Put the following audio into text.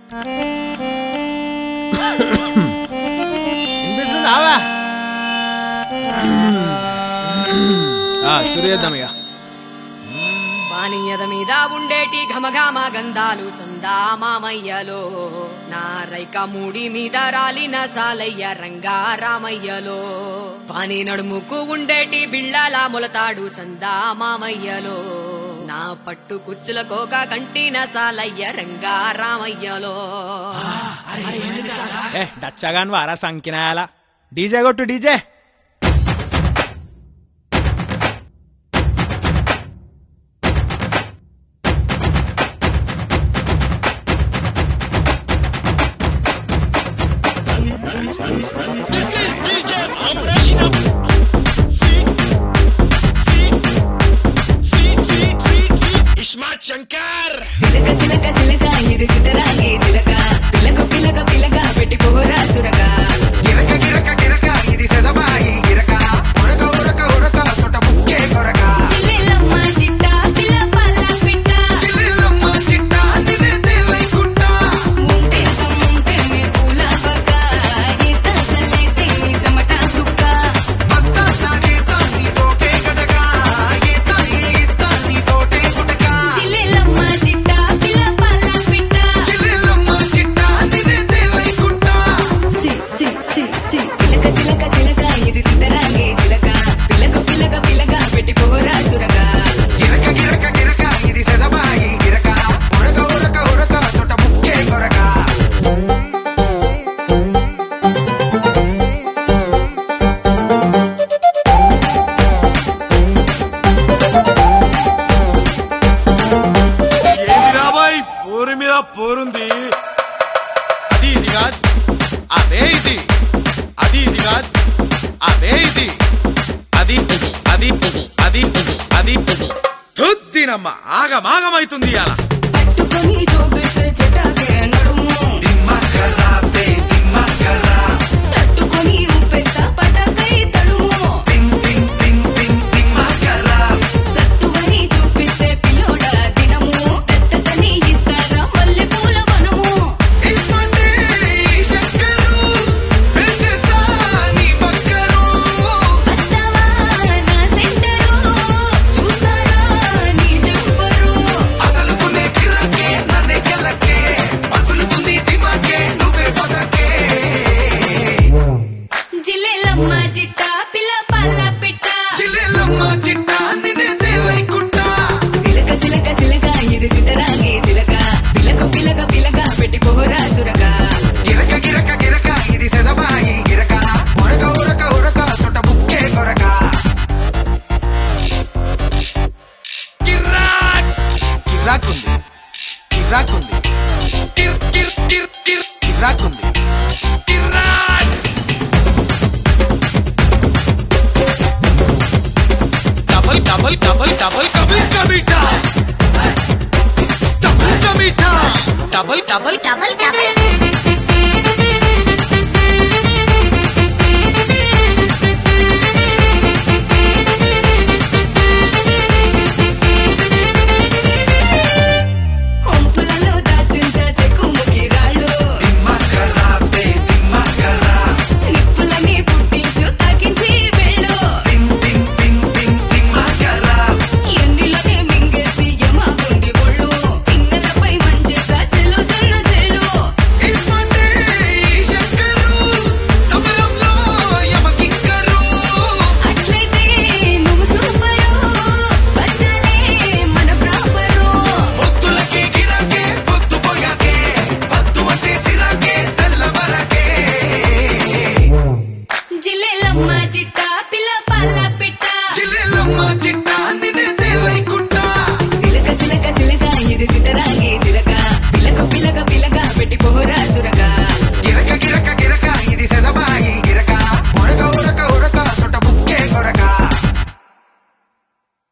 వినిపిస్తుందావా షురు చేద్దాం ఇక వాణియద మీద ఉండేటి ఘమఘమ గంధాలు సందా మామయ్యలో నా రైక మూడి మీద రాలిన సాలయ్య రంగా రామయ్యలో వాణి నడుముకు ఉండేటి బిళ్ళల మొలతాడు సందా మామయ్యలో నా పట్టు కుచ్చుల కోక కంటిన సాలయ్య రంగా రామయ్యలో ఏ డచ్చగాన్ వారా సంకినాయాల డీజే కొట్టు డీజే ఇస్మార్ట్ శంకర్ సిలక సిలక సిలక ఇది సిద్ధరాగే సిలక పిలక పిలక పిలక పెట్టి పోరా సురక గిరక గిరక గిరక ఇది సెదబాయి గిరక ఉరక ఉరక ఉరక సొట ముక్కే కొరక చిల్లెలమ్మ చిట్ట పిల్ల పల్ల పిట్ట చిల్లిల్లమ్మ చిట్ట నిన్నే తేలై కుట్ట ఉంటే సొమ్ముంటే నీ పూల పక్క ఇస్తా చల్లేసి నీ చెమట సుక్క మస్తా సాగేస్తా నీ సోకే గటక ఏస్తా ఏస్తా నీ తోటే గుటక చిల్లెలమ్మ చిట్ట పిల్ల పల్ల పిట్ట చిల్లిల్లమ్మ చిట్ట నిన్నే తేలై కుట్ట సిలక సిలక సిలక ఇది సిద్ధరాగే సిలక పిలక పిలక పిలక పెట్టి పోరా సురక గిరక గిరక గిరక ఇది సెదబాయి గిరక ఉరక ఉరక ఉరక సొట ముక్కే కొరక ఏంది రాబాయ్ పోరు మీద పోరుంది అది ఇది కాదు అదే ఇది అది ఇది కాదు అదే ఇది అది అది అది అది తుద్దినమ్మ ఆగమాగమైతుంది అలా పట్టుకొని జోగిస్తే చెటాకే నడుము దిమ్మకర్రా పే దిమ్మకర్రా తట్టుకొని ఊపేస్తా పటాకై తడుము తిన్ తిన్ తిన్ తిన్ దిమ్మకర్రా సత్తువని చూపిస్తే పిల్లోడా దినము పెద్దదని ఇస్తారా మల్లె పూల వనము ఇస్మంటే శంకరు పెంచేస్తా నీ పక్కరు వస్తావా నా సెంటరు చూసారా నీ టెంపరు అసలుకునే కిరకే నన్నే కెలకే అసలుకుంది దిమాకే నువ్వే పొసకే జిల్లెలమ్మ జిట్ట పిల్ల పల్ల పిట్ట చిల్లెల్లమ్మ చిట్ట నిన్నే తేలై కుట్ట సిలక సిలక సిలక ఇది సిద్ధరాగే సిలక పిలక పిలక పిలక పెట్టి పోరా సురక గిరక గిరక గిరక ఇది సెదబాయి గిరక ఉరక ఉరక ఉరక సొట ముక్కే కొరక కిర్రాక్ కిర్రాకుంది కిర్రాకుంది కిర్ కిర్ కిర్ కిర్ కిర్రాకుంది కిర్రాక్ డబల్ డబల్ డబల్ డబల్ కబుల్ కమిటా డబుల్ కమిటా డబల్ డబల్ double double